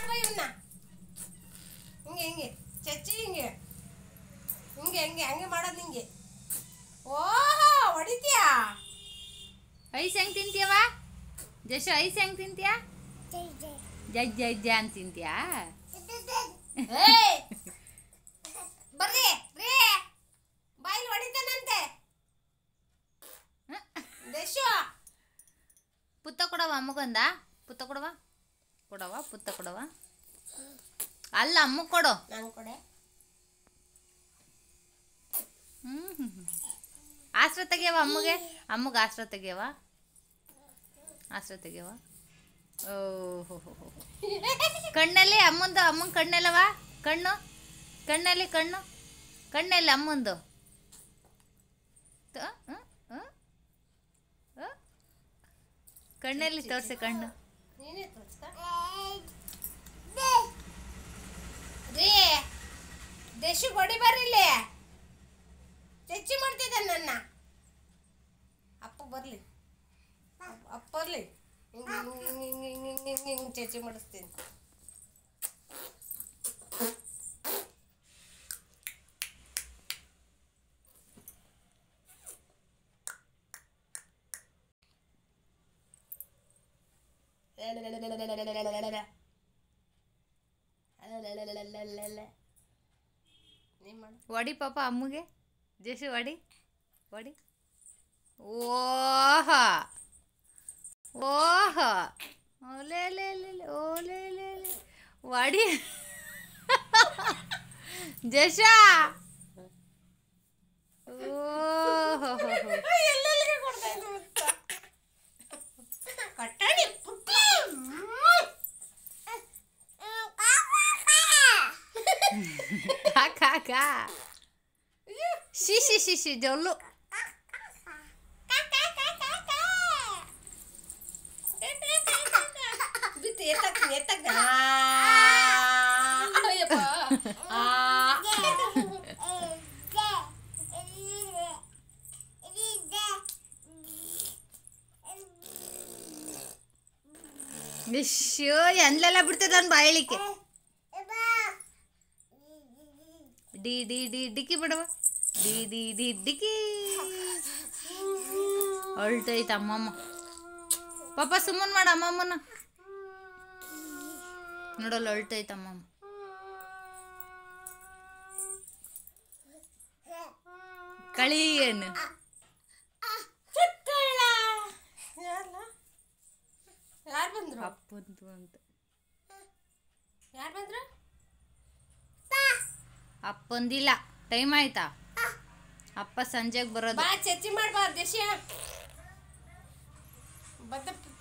ಮಾಡ್ಬ ಇವನ್ನ ಹಿಂಗೆ ಹಿಂಗೆ ಚಚ್ಚಿ ಹಿಂಗೆ ಹಿಂಗೆ ಹಿಂಗೆ ಹಂಗೆ ಮಾಡೋದು ಹಿಂಗೆ ಓಹೋ ಹೊಡಿತೀಯಾ ಐಸ್ ಹೆಂಗ್ ತಿಂತೀಯವ ಜಶು ಐಸ್ ಹೆಂಗ್ ತಿಂತೀಯ ಜಜ್ಜ ಜಜ್ಜ ಅಂತ ತಿಂತೀಯಾ ಏಯ್ ಬರ್ರಿ ರೀ ಬಾಯಿಲ್ ಹೊಡಿತಾನಂತೆ ದೇಶು ಪುತ್ತ ಕೊಡವ ಅಮ್ಮಗೊಂದ ಪುತ್ತ ಕೊಡವ ಕೊಡವ ಪುತ್ತ ಕೊಡವ ಅಲ್ಲ ಅಮ್ಮ ಕೊಡು ನಂಗೆ ಕೊಡೆ ಹ್ಮ್ ಆಸ್ರ ತೆಗಿಯವ ಅಮ್ಮಗೆ ಅಮ್ಮಗೆ ಆಸ್ರ ತೆಗಿಯವ ಆಸ್ರ ತೆಗಿಯವ ಓಹೋ ಕಣ್ಣಲ್ಲಿ ಅಮ್ಮಂದು ಅಮ್ಮನ ಕಣ್ಣೆಲ್ಲವ ಕಣ್ಣು ಕಣ್ಣಲ್ಲಿ ಕಣ್ಣು ಕಣ್ಣಲ್ಲಿ ಅಮ್ಮಂದು ತ- ಹ? ಹ? ಹ? ಕಣ್ಣಲ್ಲಿ ತೋರಿಸಿ ಕಣ್ಣು ನೀನೇ ತೋರ್ಸ್ಕ ರೀ ದೇಶು ಹೊಡಿ ಬರ್ರಿಲ್ಲಿ ಚಚ್ಚಿ ಮಾಡ್ತಿದ್ದ ನನ್ನ ಅಪ್ಪ ಬರ್ಲಿ ಅಪ್ಪ- ಅಪ್ಪ ಬರ್ಲಿ ಹಿಂಗೆ ಹಿಂಗೆ ಹಿಂಗೆ ಹಿಂಗೆ ಹಿಂಗೆ ಹಿಂಗೆ ಹಿಂಗೆ ಚಚ್ಚಿ ಮಾಡಿಸ್ತೀನಿ ನೀನ್ ಮಾಡು ಒಡಿ ಪಾಪ ಅಮ್ಮಗೆ ಜೇಸು ಒಡಿ ಒಡಿ ಓಹ ಓಹ ಓಲೆ ಲೇ ಲೇ ಲೇ, ಓಲೆ ಲೇ ಲೇ. ಒಡಿ ಜಶ ಓಹೋ ಎಲ್ಲೆಲ್ಲಿಗೆ ಕೊಡ್ತಾ ಇದ್ದು ಗೊತ್ತಾ? ಕಟ್ಟಾಣಿ ಪುಟ್ಟ ಕಾ ಕಾ ಕಾ ಶಿ ಶಿ ಶಿ ಶಿ ಜೊಲ್ಲು ಬಿತ್ತು ಎತ್ತಕ್ ಎತ್ತಕ್ ಅಯ್ಯಪ್ಪ ಆ. ಇಶ್ಯೋ ಎಂದೆಲ್ಲ ಬಿಡ್ತದೆ ನನ್ನ ಬಾಯಲಿಕ್ಕೆ ಡಿ ಡಿ ಡಿ ಡಿಕ್ಕಿ ಬಿಡವ ಡಿ ಡಿ ಡಿ ಡಿಕ್ಕಿ ಅಳ್ತೈತೆ ಅಮ್ಮಮ್ಮ ಪಾಪ ಸುಮ್ಮನ್ ಮಾಡ ಅಮ್ಮಮ್ಮನ ನೋಡಲ್ಲ ಅಳ್ತೈತೆ ಅಮ್ಮಮ್ಮ ಕಳಿ ಏನು ಚುಕ್ಕಳ್ಳ. ಯಾರ್ಲ? ಯಾರ್ ಬಂದ್ರು ಅಪ್ಪಂತು ಅಂತ ಯಾರ್ ಬಂದ್ರು ಅಪ್ಪಂದಿಲ್ಲ ಟೈಮ್ ಆಯ್ತಾ ಅಪ್ಪ ಸಂಜೆಗೆ ಬರೋದು ಬಾ ಚರ್ಚೆ ಮಾಡ್ಬಾರ್ದು ದೇಶ ಬದ್ದ